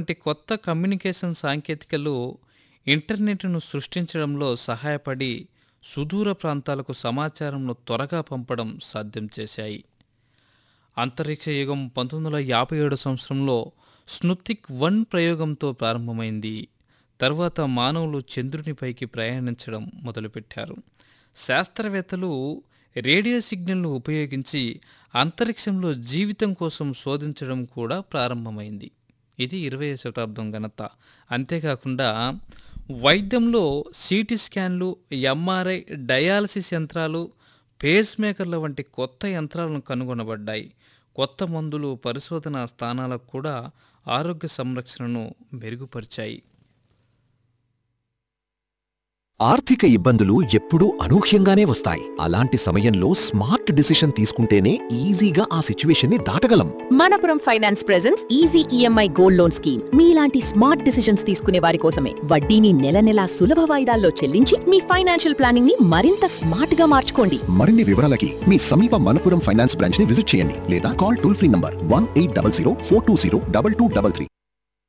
వంటి కొత్త కమ్యూనికేషన్ సాంకేతికలు ఇంటర్నెట్ను సృష్టించడంలో సహాయపడి సుదూర ప్రాంతాలకు సమాచారంను త్వరగా పంపడం సాధ్యం చేశాయి అంతరిక్ష యుగం పంతొమ్మిది వందల యాభై ఏడు సంవత్సరంలో స్నుతిక్ వన్ ప్రయోగంతో ప్రారంభమైంది తర్వాత మానవులు చంద్రునిపైకి ప్రయాణించడం మొదలుపెట్టారు శాస్త్రవేత్తలు రేడియో సిగ్నల్ను ఉపయోగించి అంతరిక్షంలో జీవితం కోసం శోధించడం కూడా ప్రారంభమైంది ఇది ఇరవై శతాబ్దం ఘనత అంతేకాకుండా వైద్యంలో సిటీ స్కాన్లు ఎంఆర్ఐ డయాలసిస్ యంత్రాలు పేస్ మేకర్ల వంటి కొత్త యంత్రాలను కనుగొనబడ్డాయి కొత్త మందులు పరిశోధన స్థానాలకు కూడా ఆరోగ్య సంరక్షణను మెరుగుపరిచాయి ఆర్థిక ఇబ్బందులు ఎప్పుడూ అనూహ్యంగానే వస్తాయి అలాంటి సమయంలో స్మార్ట్ డిసిషన్ తీసుకుంటేనే ఈజీగా ఆ సిచ్యువేషన్ ని దాటగలం Manappuram finance presents easy EMI gold loan scheme మీలాంటి స్మార్ట్ డిసిషన్స్ తీసుకునే వారి కోసమే వడ్డీని నెల నెలా సులభ వాయిదాల్లో చెల్లించి మీ ఫైనాన్షియల్ ప్లానింగ్ ని మరింత స్మార్ట్ గా మార్చుకోండి మరిన్ని వివరాలకి మీ సమీప మనపురం ఫైనాన్స్ బ్రాంచ్ ని విజిట్ చేయండి లేదా call toll free number one eight double zero four two zero double two double three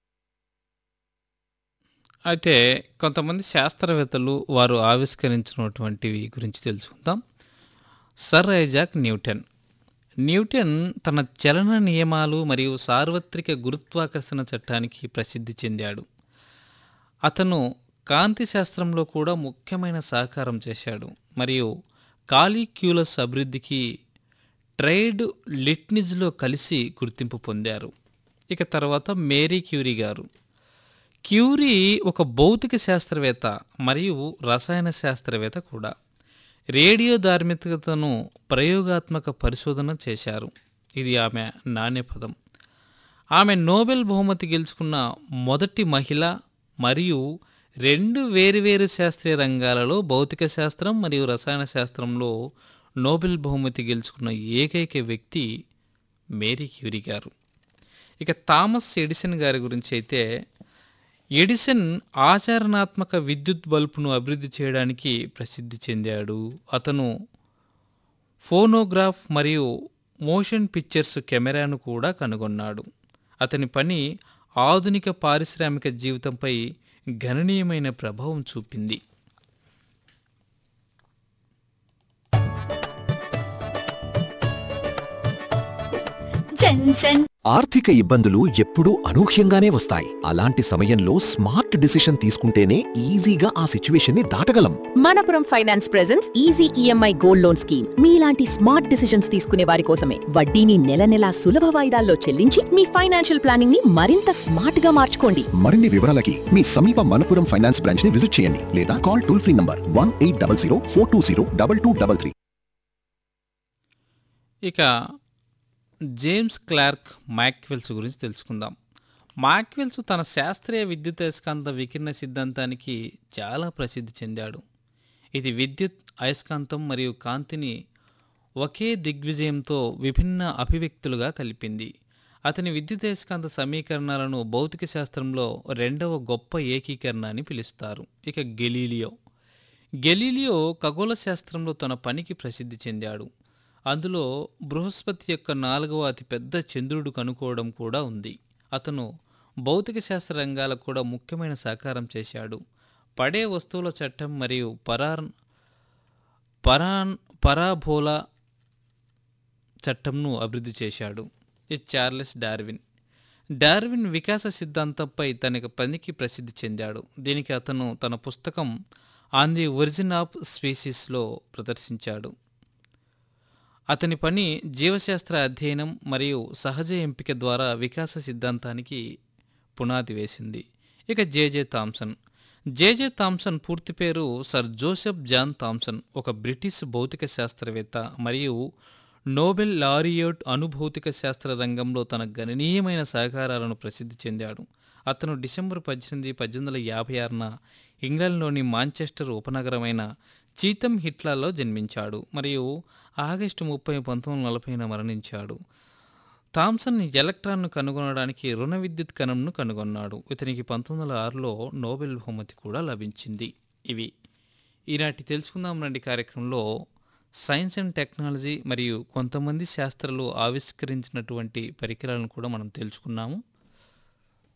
అయితే కొంతమంది శాస్త్రవేత్తలు వారు ఆవిష్కరించినటువంటివి గురించి తెలుసుకుందాం సర్ ఐజాక్ న్యూటన్ న్యూటన్ తన చలన నియమాలు మరియు సార్వత్రిక గురుత్వాకర్షణ చట్టానికి ప్రసిద్ధి చెందాడు అతను కాంతి శాస్త్రంలో కూడా ముఖ్యమైన సహకారం చేశాడు మరియు కాలిక్యూలస్ అభివృద్ధికి ట్రైడ్ లిట్నిజ్లో కలిసి గుర్తింపు పొందారు ఇక తర్వాత మేరీ క్యూరీ గారు క్యూరీ ఒక భౌతిక శాస్త్రవేత్త మరియు రసాయన శాస్త్రవేత్త కూడా రేడియో ధార్మికతను ప్రయోగాత్మక పరిశోధన చేశారు ఇది ఆమె నాణ్యపదం ఆమె నోబెల్ బహుమతి గెలుచుకున్న మొదటి మహిళ మరియు రెండు వేరువేరు శాస్త్రీయ రంగాలలో భౌతిక శాస్త్రం మరియు రసాయన శాస్త్రంలో నోబెల్ బహుమతి గెలుచుకున్న ఏకైక వ్యక్తి మేరీ క్యూరీ గారు ఇక థామస్ ఎడిసన్ గారి గురించి అయితే ఎడిసన్ ఆచరణాత్మక విద్యుత్ బల్బును అభివృద్ధి చేయడానికి ప్రసిద్ధి చెందాడు అతను ఫోనోగ్రాఫ్ మరియు మోషన్ పిక్చర్స్ కెమెరాను కూడా కనుగొన్నాడు అతని పని ఆధునిక పారిశ్రామిక జీవితంపై గణనీయమైన ప్రభావం చూపింది జన్ జన్ ఆర్థిక ఇబ్బందులు ఎప్పుడూ అనూహ్యంగానే వస్తాయి అలాంటి సమయంలో స్మార్ట్ డిసిషన్ తీసుకుంటేనే ఈజీగా ఆ సిచ్యువేషన్ ని దాటగలం Manappuram finance presents easy EMI gold loan scheme మీలాంటి స్మార్ట్ డిసిషన్స్ తీసుకునే వారి కోసమే వడ్డీని నెల నెలా సులభ వాయిదాల్లో చెల్లించి మీ ఫైనాన్షియల్ ప్లానింగ్ ని మరింత స్మార్ట్ గా మార్చుకోండి మరిన్ని వివరాలకి మీ సమీప మనపురం ఫైనాన్స్ బ్రాంచ్ ని విజిట్ చేయండి లేదా call toll free number one eight double zero four two zero double two double three ఇక జేమ్స్ క్లార్క్ మ్యాక్వెల్స్ గురించి తెలుసుకుందాం మ్యాక్వెల్స్ తన శాస్త్రీయ విద్యుదయస్కాంత వికిరణ సిద్ధాంతానికి చాలా ప్రసిద్ధి చెందాడు ఇది విద్యుత్ అయస్కాంతం మరియు కాంతిని ఒకే దిగ్విజయంతో విభిన్న అభివ్యక్తులుగా కలిపింది అతని విద్యుదయస్కాంత సమీకరణాలను భౌతిక శాస్త్రంలో రెండవ గొప్ప ఏకీకరణ అని పిలుస్తారు ఇక గెలీలియో గెలీలియో ఖగోళ శాస్త్రంలో తన పనికి ప్రసిద్ధి చెందాడు అందులో బృహస్పతి యొక్క నాలుగవ అతిపెద్ద చంద్రుడు కనుక్కోవడం కూడా ఉంది అతను భౌతిక శాస్త్ర రంగాలకు కూడా ముఖ్యమైన సహకారం చేశాడు పడే వస్తువుల చట్టం మరియు పరాన్ పరాన్ పరాబోలా చట్టంను అభివృద్ధి చేశాడు ఇది చార్లెస్ డార్విన్ డార్విన్ వికాస సిద్ధాంతంపై తన పనికి ప్రసిద్ధి చెందాడు దీనికి అతను తన పుస్తకం ఆన్ ది ఒరిజిన్ ఆఫ్ స్పీసీస్లో ప్రదర్శించాడు అతని పని జీవశాస్త్ర అధ్యయనం మరియు సహజ ఎంపిక ద్వారా వికాస సిద్ధాంతానికి పునాది వేసింది ఇక జేజే థామ్సన్ జేజే థామ్సన్ పూర్తి పేరు సర్ జోసెఫ్ జాన్ థామ్సన్ ఒక బ్రిటిష్ భౌతిక శాస్త్రవేత్త మరియు నోబెల్ లారియోట్ అనుభౌతిక శాస్త్ర రంగంలో తన గణనీయమైన సహకారాలను ప్రసిద్ధి చెందాడు అతను డిసెంబర్ పద్దెనిమిది పద్దెనిమిది వందల యాభై ఆరున ఇంగ్లాండ్లోని మాంచెస్టర్ ఉపనగరమైన చీతం హిట్లాలో జన్మించాడు మరియు ఆగస్టు ముప్పై పంతొమ్మిది వందల నలభైన మరణించాడు థామ్సన్ ఎలక్ట్రాన్ను కనుగొనడానికి రుణ విద్యుత్ కణంను కనుగొన్నాడు ఇతనికి పంతొమ్మిది వందల ఆరులో నోబెల్ బహుమతి కూడా లభించింది ఇవి ఈనాటి తెలుసుకుందాం రండి కార్యక్రమంలో సైన్స్ అండ్ టెక్నాలజీ మరియు కొంతమంది శాస్త్రాలు ఆవిష్కరించినటువంటి పరికరాలను కూడా మనం తెలుసుకున్నాము